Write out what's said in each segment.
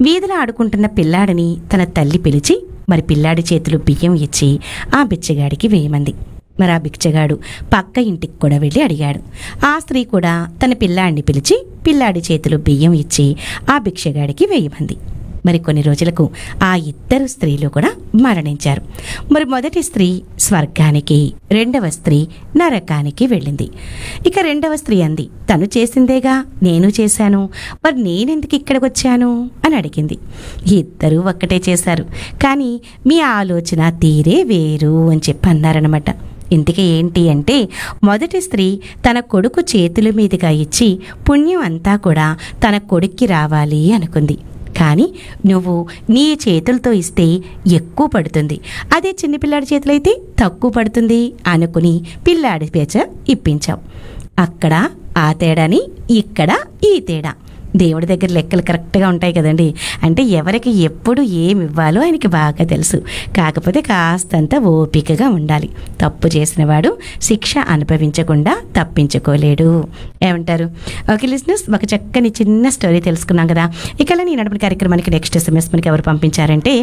వీధిలో ఆడుకుంటున్న పిల్లాడిని తన తల్లి పిలిచి మరి పిల్లాడి చేతులు బియ్యం ఇచ్చి ఆ బిచ్చగాడికి వేయమంది మరి ఆ బిచ్చగాడు పక్క ఇంటికి కూడా వెళ్ళి అడిగాడు ఆ స్త్రీ కూడా తన పిల్లాడిని పిలిచి పిల్లాడి చేతులు బియ్యం ఇచ్చి ఆ భిక్షగాడికి వేయమంది మరి కొన్ని రోజులకు ఆ ఇద్దరు స్త్రీలు కూడా మరణించారు మరి మొదటి స్త్రీ స్వర్గానికి రెండవ స్త్రీ నరకానికి వెళ్ళింది ఇక రెండవ స్త్రీ అంది తను చేసిందేగా నేను చేశాను మరి నేనెందుకు ఇక్కడికి వచ్చాను అని అడిగింది ఇద్దరూ ఒక్కటే చేశారు కానీ మీ ఆలోచన తీరే వేరు అని చెప్పి అన్నారనమాట ఇంతకీ ఏంటి అంటే మొదటి స్త్రీ తన కొడుకు చేతుల మీదుగా ఇచ్చి పుణ్యం అంతా కూడా తన కొడుక్కి రావాలి అనుకుంది కానీ నువ్వు నీ చేతులతో ఇస్తే ఎక్కువ పడుతుంది అదే చిన్నపిల్లాడి చేతులు అయితే తక్కువ పడుతుంది అనుకుని పిల్లాడి పేచ ఇప్పించావు అక్కడ ఆ తేడాని ఇక్కడ ఈ తేడా దేవుడి దగ్గర లెక్కలు కరెక్ట్గా ఉంటాయి కదండి అంటే ఎవరికి ఎప్పుడు ఏమి ఇవ్వాలో ఆయనకి బాగా తెలుసు కాకపోతే కాస్తంత ఓపికగా ఉండాలి తప్పు చేసిన వాడు శిక్ష అనుభవించకుండా తప్పించుకోలేడు ఏమంటారు ఓకే లిజినెస్ ఒక చక్కని చిన్న స్టోరీ తెలుసుకున్నాం కదా ఇక నేను నడిపిన కార్యక్రమానికి నెక్స్ట్ ఎస్ఎంఎస్ మనకి ఎవరు పంపించారంటే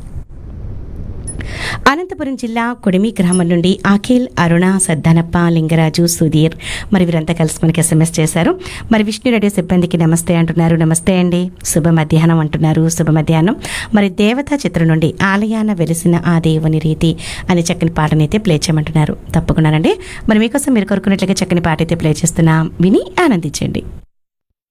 అనంతపురం జిల్లా కొడిమి గ్రామం నుండి అఖిల్ అరుణ సద్దనప్ప లింగరాజు సుధీర్ మరి వీరంతా కలిసి మనకి ఎస్ఎంఎస్ చేశారు మరి విష్ణు రెడ్డి సిబ్బందికి నమస్తే అంటున్నారు నమస్తే అండి శుభ మధ్యాహ్నం అంటున్నారు శుభ మధ్యాహ్నం మరి దేవతా చిత్రం నుండి ఆలయాన వెలిసిన ఆ దేవుని రీతి అనే చక్కని పాటనైతే ప్లే చేయమంటున్నారు తప్పకుండానండి మరి మీకోసం మీరు కోరుకున్నట్లుగా చక్కని పాట అయితే ప్లే చేస్తున్నాం విని ఆనందించండి